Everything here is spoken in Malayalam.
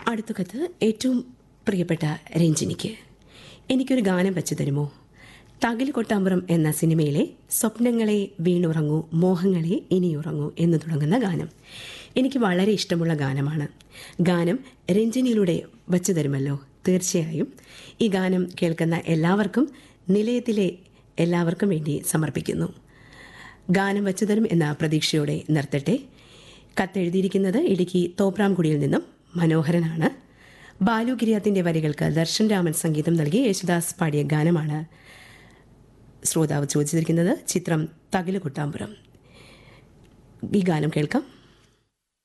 അടുത്ത കത്ത് ഏറ്റവും പ്രിയപ്പെട്ട രഞ്ജിനിക്ക് എനിക്കൊരു ഗാനം വെച്ചു തരുമോ തകിൽ കൊട്ടാമ്പുറം എന്ന സിനിമയിലെ സ്വപ്നങ്ങളെ വീണുറങ്ങൂ മോഹങ്ങളെ ഇനിയുറങ്ങൂ എന്ന് തുടങ്ങുന്ന ഗാനം എനിക്ക് വളരെ ഇഷ്ടമുള്ള ഗാനമാണ് ഗാനം രഞ്ജിനിയിലൂടെ വച്ചു തരുമല്ലോ തീർച്ചയായും ഈ ഗാനം കേൾക്കുന്ന എല്ലാവർക്കും നിലയത്തിലെ എല്ലാവർക്കും വേണ്ടി സമർപ്പിക്കുന്നു ഗാനം വച്ചു തരും എന്ന പ്രതീക്ഷയോടെ നിർത്തട്ടെ കത്തെഴുതിയിരിക്കുന്നത് ഇടുക്കി തോപ്രാംകുടിയിൽ നിന്നും മനോഹരനാണ് ബാലു ഗിരിയാത്തിന്റെ വരികൾക്ക് ദർശൻ രാമൻ സംഗീതം നൽകി യേശുദാസ് പാടിയ ഗാനമാണ് ശ്രോതാവ് ചോദിച്ചിരിക്കുന്നത് ചിത്രം തകില് കുട്ടാമ്പുരം ഈ ഗാനം കേൾക്കാം